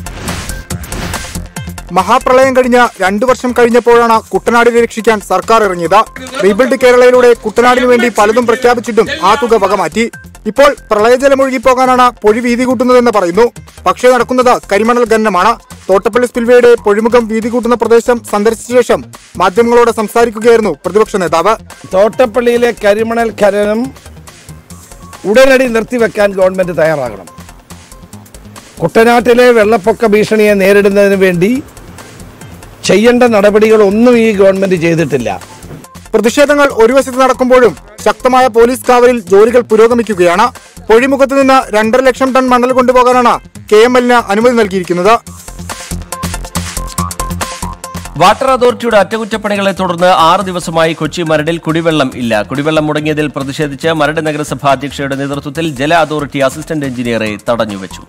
മഹാപ്രളയം കഴിഞ്ഞ രണ്ടു വർഷം കഴിഞ്ഞപ്പോഴാണ് കുട്ടനാടിനെ രക്ഷിക്കാൻ സർക്കാർ ഇറങ്ങിയത് റീബിൽഡ് കേരളയിലൂടെ കുട്ടനാടിനു വേണ്ടി പലതും പ്രഖ്യാപിച്ചിട്ടും ആ തുക വകമാറ്റി ഇപ്പോൾ പ്രളയജലം ഒഴുകിപ്പോകാനാണ് പൊഴി വീതി കൂട്ടുന്നതെന്ന് പറയുന്നു പക്ഷേ നടക്കുന്നത് കരിമണൽ ഖനനമാണ് തോട്ടപ്പള്ളി സ്പിൽവേയുടെ പൊഴിമുഖം വീതി കൂട്ടുന്ന പ്രദേശം സന്ദർശിച്ച ശേഷം മാധ്യമങ്ങളോട് സംസാരിക്കുകയായിരുന്നു പ്രതിപക്ഷ നേതാവ് തോട്ടപ്പള്ളിയിലെ കരിമണൽ ഖനനം ഉടനടി നിർത്തിവെക്കാൻ ഗവൺമെന്റ് തയ്യാറാകണം കുട്ടനാട്ടിലെ വെള്ളപ്പൊക്ക ഭീഷണിയെ നേരിടുന്നതിന് വേണ്ടി ചെയ്യേണ്ട നടപടികളൊന്നും ഈ ഗവൺമെന്റ് ചെയ്തിട്ടില്ല പ്രതിഷേധങ്ങൾ ഒരു വശത്ത് നടക്കുമ്പോഴും ശക്തമായ പോലീസ് കാവലിൽ ജോലികൾ പുരോഗമിക്കുകയാണ് പൊഴിമുഖത്ത് നിന്ന് രണ്ടര ലക്ഷം ടൺ മണൽ കൊണ്ടുപോകാനാണ് കെ എം എല്ലിന് അനുമതി നൽകിയിരിക്കുന്നത് വാട്ടർ അതോറിറ്റിയുടെ അറ്റകുറ്റപ്പണികളെ തുടർന്ന് ആറ് ദിവസമായി കൊച്ചി മരടിൽ കുടിവെള്ളം ഇല്ല കുടിവെള്ളം മുടങ്ങിയതിൽ പ്രതിഷേധിച്ച് മരട് നഗരസഭാ അധ്യക്ഷയുടെ നേതൃത്വത്തിൽ ജല അതോറിറ്റി അസിസ്റ്റന്റ് എഞ്ചിനീയറെ തടഞ്ഞുവച്ചു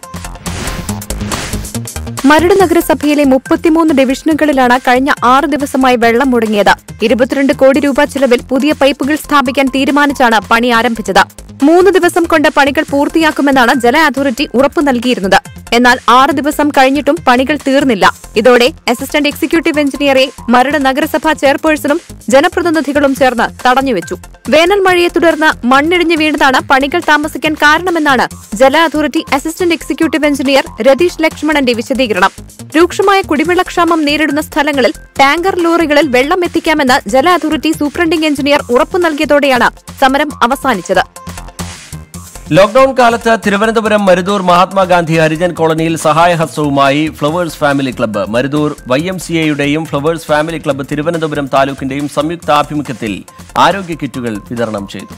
മരട് നഗരസഭയിലെ മുപ്പത്തിമൂന്ന് ഡിവിഷനുകളിലാണ് കഴിഞ്ഞ ആറ് ദിവസമായി വെള്ളം മുടങ്ങിയത് ഇരുപത്തിരണ്ട് കോടി രൂപ ചെലവിൽ പുതിയ പൈപ്പുകൾ സ്ഥാപിക്കാൻ തീരുമാനിച്ചാണ് പണി ആരംഭിച്ചത് മൂന്ന് ദിവസം കൊണ്ട് പണികൾ പൂർത്തിയാക്കുമെന്നാണ് ജല അതോറിറ്റി ഉറപ്പു നൽകിയിരുന്നത് എന്നാൽ ആറ് ദിവസം കഴിഞ്ഞിട്ടും പണികൾ തീർന്നില്ല ഇതോടെ അസിസ്റ്റന്റ് എക്സിക്യൂട്ടീവ് എഞ്ചിനീയറെ മരട് നഗരസഭാ ചെയർപേഴ്സണും ജനപ്രതിനിധികളും ചേർന്ന് തടഞ്ഞുവെച്ചു വേനൽ മഴയെ തുടർന്ന് മണ്ണിടിഞ്ഞു വീണതാണ് പണികൾ താമസിക്കാൻ കാരണമെന്നാണ് ജല authority assistant executive engineer Ratheesh ലക്ഷ്മണന്റെ വിശദീകരണം രൂക്ഷമായ കുടിവെള്ളക്ഷാമം നേരിടുന്ന സ്ഥലങ്ങളിൽ ടാങ്കർ ലോറികളിൽ വെള്ളം എത്തിക്കാമെന്ന് ജല അതോറിറ്റി സൂപ്രണ്ടിംഗ് എഞ്ചിനീയർ ഉറപ്പു നൽകിയതോടെയാണ് സമരം അവസാനിച്ചത് ലോക്ഡൌൺ കാലത്ത് തിരുവനന്തപുരം മരുതൂർ മഹാത്മാഗാന്ധി ഹരിജൻ കോളനിയിൽ സഹായഹസ്തവുമായി flowers family club Maruthur Y M C എയുടെയും ഫ്ലവേഴ്സ് ഫാമിലി ക്ലബ്ബ് തിരുവനന്തപുരം താലൂക്കിന്റെയും സംയുക്ത ആഭിമുഖ്യത്തിൽ ആരോഗ്യ കിറ്റുകൾ വിതരണം ചെയ്തു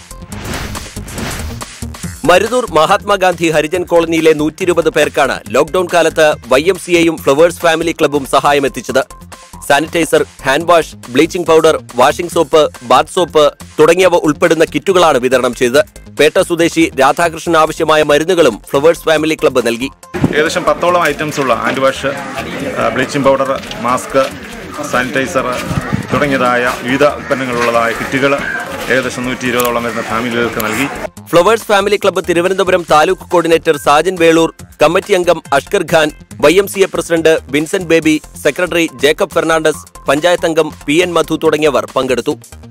മരുതൂർ മഹാത്മാഗാന്ധി ഹരിജൻ കോളനിയിലെ നൂറ്റി ഇരുപത് പേർക്കാണ് ലോക്ഡൌൺ കാലത്ത് വൈ എം സി എയും ഫ്ലവേഴ്സ് ഫാമിലി ക്ലബ്ബും സഹായമെത്തിച്ചത് sanitizer hand wash bleaching powder washing soap bath soap തുടങ്ങിയവ ഉൾപ്പെടുന്ന കിറ്റുകളാണ് വിതരണം ചെയ്തത് പേട്ട സ്വദേശി രാധാകൃഷ്ണൻ ആവശ്യമായ മരുന്നുകളും ഫ്ലവേഴ്സ് ഫാമിലി ക്ലബ്ബ് നൽകി ഏകദേശം പത്തോളം ഐറ്റംസ് ഉള്ള hand wash bleaching powder mask sanitizer തുടങ്ങിയതായ വിവിധ ഉൽപ്പന്നങ്ങളുള്ളതായ കിറ്റുകൾ ഏകദേശം നൂറ്റി ഇരുപതോളം വരുന്ന ഫാമിലികൾക്ക് നൽകി Flowers family club Thiruvananthapuram taluk coordinator Sajan Velur committee അംഗം Ashkar Khan Y M C A president Vincent Baby secretary Jacob Fernandez panchayat അംഗം പി എൻ മധു തുടങ്ങിയവർ പങ്കെടുത്തു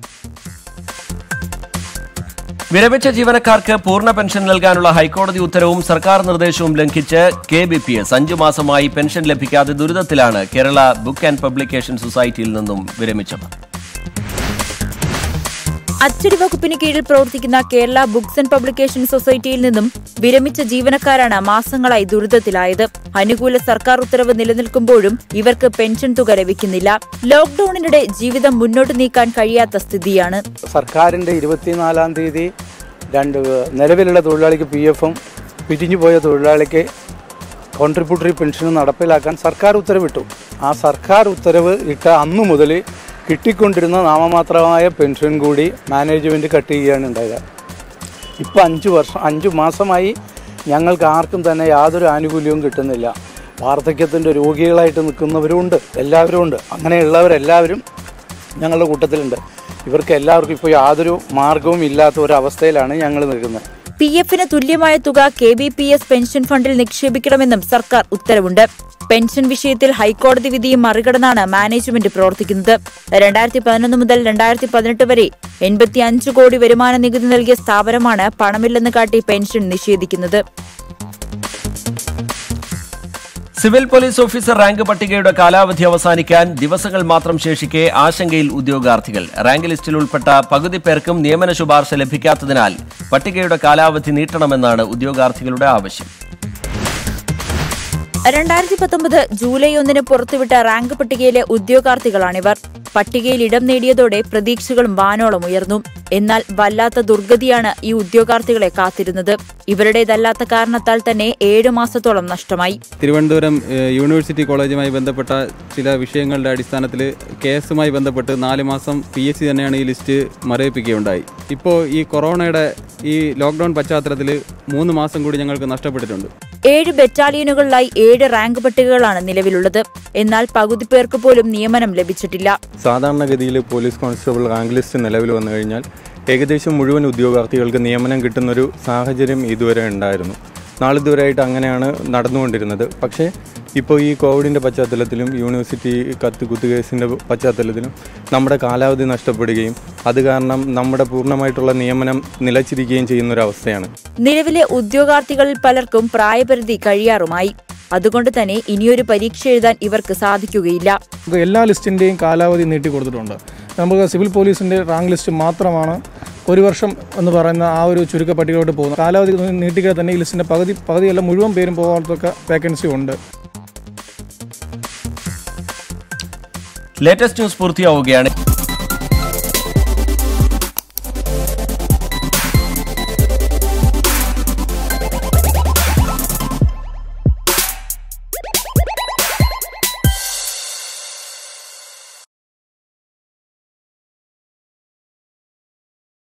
വിരമിച്ച ജീവനക്കാർക്ക് പൂർണ്ണ പെൻഷൻ നൽകാനുള്ള ഹൈക്കോടതി ഉത്തരവും സർക്കാർ നിർദ്ദേശവും ലംഘിച്ച് കെ ബി പി എസ് അഞ്ചു മാസമായി പെൻഷൻ ലഭിക്കാതെ ദുരിതത്തിലാണ് കേരള ബുക്ക് ആൻഡ് പബ്ലിക്കേഷൻ സൊസൈറ്റിയിൽ നിന്നും വിരമിച്ചത് അച്ചടി വകുപ്പിന് കീഴിൽ പ്രവർത്തിക്കുന്ന കേരള ബുക്സ് ആൻഡ് പബ്ലിക്കേഷൻ സൊസൈറ്റിയിൽ നിന്നും വിരമിച്ച ജീവനക്കാരാണ് മാസങ്ങളായി ദുരിതത്തിലായത് അനുകൂല സർക്കാർ ഉത്തരവ് നിലനിൽക്കുമ്പോഴും ഇവർക്ക് പെൻഷൻ തുക ലഭിക്കുന്നില്ല ലോക്ഡൌണിനിടെ ജീവിതം മുന്നോട്ട് നീക്കാൻ കഴിയാത്ത സ്ഥിതിയാണ് സർക്കാരിൻ്റെ ഇരുപത്തിനാലാം തീയതി രണ്ട് നിലവിലുള്ള തൊഴിലാളിക്ക് പി എഫും പിരിഞ്ഞു പോയ തൊഴിലാളിക്ക് കോൺട്രിബ്യൂട്ടറി പെൻഷനും നടപ്പിലാക്കാൻ സർക്കാർ ഉത്തരവിട്ടു ആ സർക്കാർ ഉത്തരവ് ഇട്ട അന്നു മുതൽ കിട്ടിക്കൊണ്ടിരുന്ന നാമമാത്രമായ പെൻഷൻ കൂടി മാനേജ്മെൻറ്റ് കട്ട് ചെയ്യുകയാണ് ഉണ്ടായത് ഇപ്പം അഞ്ച് വർഷം അഞ്ച് മാസമായി ഞങ്ങൾക്ക് ആർക്കും തന്നെ യാതൊരു ആനുകൂല്യവും കിട്ടുന്നില്ല വാർദ്ധക്യത്തിൻ്റെ രോഗികളായിട്ട് നിൽക്കുന്നവരുമുണ്ട് എല്ലാവരും ഉണ്ട് അങ്ങനെയുള്ളവരെല്ലാവരും ഞങ്ങളുടെ കൂട്ടത്തിലുണ്ട് ഇവർക്ക് എല്ലാവർക്കും ഇപ്പോൾ യാതൊരു മാർഗവും ഇല്ലാത്ത ഒരവസ്ഥയിലാണ് ഞങ്ങൾ നിൽക്കുന്നത് പി എഫിന് തുല്യമായ തുക K B P S pension ഫണ്ടിൽ നിക്ഷേപിക്കണമെന്നും സർക്കാർ ഉത്തരവുണ്ട് പെൻഷൻ വിഷയത്തിൽ ഹൈക്കോടതി വിധിയും മറികടന്നാണ് മാനേജ്മെന്റ് പ്രവർത്തിക്കുന്നത് രണ്ടായിരത്തി പതിനൊന്ന് മുതൽ രണ്ടായിരത്തി പതിനെട്ട് വരെ എൺപത്തി അഞ്ച് കോടി വരുമാന നികുതി നൽകിയ സ്ഥാപനമാണ് പണമില്ലെന്ന് കാട്ടി പെൻഷൻ നിഷേധിക്കുന്നത് സിവിൽ പോലീസ് ഓഫീസർ റാങ്ക് പട്ടികയുടെ കാലാവധി അവസാനിക്കാൻ ദിവസങ്ങൾ മാത്രം ശേഷിക്കെ ആശങ്കയിൽ ഉദ്യോഗാർത്ഥികൾ റാങ്ക് ലിസ്റ്റിൽ ഉൾപ്പെട്ട പകുതി പേർക്കും നിയമന ശുപാർശ ലഭിക്കാത്തതിനാൽ പട്ടികയുടെ കാലാവധി നീട്ടണമെന്നാണ് ഉദ്യോഗാർത്ഥികളുടെ ആവശ്യം രണ്ടായിരത്തി പത്തൊമ്പത് ജൂലൈ ഒന്നിന് പുറത്തുവിട്ട റാങ്ക് പട്ടികയിലെ ഉദ്യോഗാർത്ഥികളാണിവർ പട്ടികയിൽ ഇടം നേടിയതോടെ പ്രതീക്ഷകളും വാനോളം ഉയർന്നു എന്നാൽ വല്ലാത്ത ദുർഗതിയാണ് ഈ ഉദ്യോഗാർത്ഥികളെ കാത്തിരുന്നത് ഇവരുടേതല്ലാത്ത കാരണത്താൽ തന്നെ ഏഴു മാസത്തോളം നഷ്ടമായി തിരുവനന്തപുരം ഏഹ്, യൂണിവേഴ്സിറ്റി കോളേജുമായി ബന്ധപ്പെട്ട ചില വിഷയങ്ങളുടെ അടിസ്ഥാനത്തിൽ കേസുമായി ബന്ധപ്പെട്ട് നാല് മാസം പി എസ് സി തന്നെയാണ് ഈ ലിസ്റ്റ് മരവിപ്പിക്കുകയുണ്ടായി ഇപ്പോൾ ഈ കൊറോണയുടെ ഈ ലോക്ക്ഡൗൺ പശ്ചാത്തലത്തിൽ മൂന്ന് മാസം കൂടി ഞങ്ങൾക്ക് നഷ്ടപ്പെട്ടിട്ടുണ്ട് ഏഴ് ബറ്റാലിയനുകളിലായി ഏഴ് റാങ്ക് പട്ടികകളാണ് നിലവിലുള്ളത് എന്നാൽ പകുതി പേർക്ക് പോലും നിയമനം ലഭിച്ചിട്ടില്ല സാധാരണഗതിയിൽ പോലീസ് കോൺസ്റ്റബിൾ റാങ്ക് ലിസ്റ്റ് നിലവിൽ വന്നു കഴിഞ്ഞാൽ ഏകദേശം മുഴുവൻ ഉദ്യോഗാർത്ഥികൾക്ക് നിയമനം കിട്ടുന്നൊരു സാഹചര്യം ഇതുവരെ ഉണ്ടായിരുന്നു നാളിതുവരെയായിട്ട് അങ്ങനെയാണ് നടന്നുകൊണ്ടിരുന്നത് പക്ഷേ ഇപ്പോൾ ഈ കോവിഡിൻ്റെ പശ്ചാത്തലത്തിലും യൂണിവേഴ്സിറ്റി കത്ത് കുത്തുകേസിൻ്റെ പശ്ചാത്തലത്തിലും നമ്മുടെ കാലാവധി നഷ്ടപ്പെടുകയും അത് കാരണം നമ്മുടെ പൂർണ്ണമായിട്ടുള്ള നിയമനം നിലച്ചിരിക്കുകയും ചെയ്യുന്നൊരവസ്ഥയാണ് നിലവിലെ ഉദ്യോഗാർത്ഥികളിൽ പലർക്കും പ്രായപരിധി കഴിയാറുമായി അതുകൊണ്ട് തന്നെ ഇനിയൊരു പരീക്ഷ എഴുതാൻ ഇവർക്ക് സാധിക്കുകയില്ല നമുക്ക് എല്ലാ ലിസ്റ്റിൻ്റെയും കാലാവധി നീട്ടി കൊടുത്തിട്ടുണ്ട് നമുക്ക് സിവിൽ പോലീസിൻ്റെ റാങ്ക് ലിസ്റ്റ് മാത്രമാണ് ഒരു വർഷം എന്ന് പറയുന്ന ആ ഒരു ചുരുക്ക പട്ടികയിലോട്ട് പോകുന്നത് കാലാവധി നീട്ടിക്കുക തന്നെ ഈ ലിസ്റ്റിൻ്റെ പകുതി പകുതിയല്ല മുഴുവൻ പേരും പോകാത്തൊക്കെ വേക്കൻസി ഉണ്ട് ലേറ്റസ്റ്റ് ന്യൂസ് പൂർത്തിയാവുകയാണ്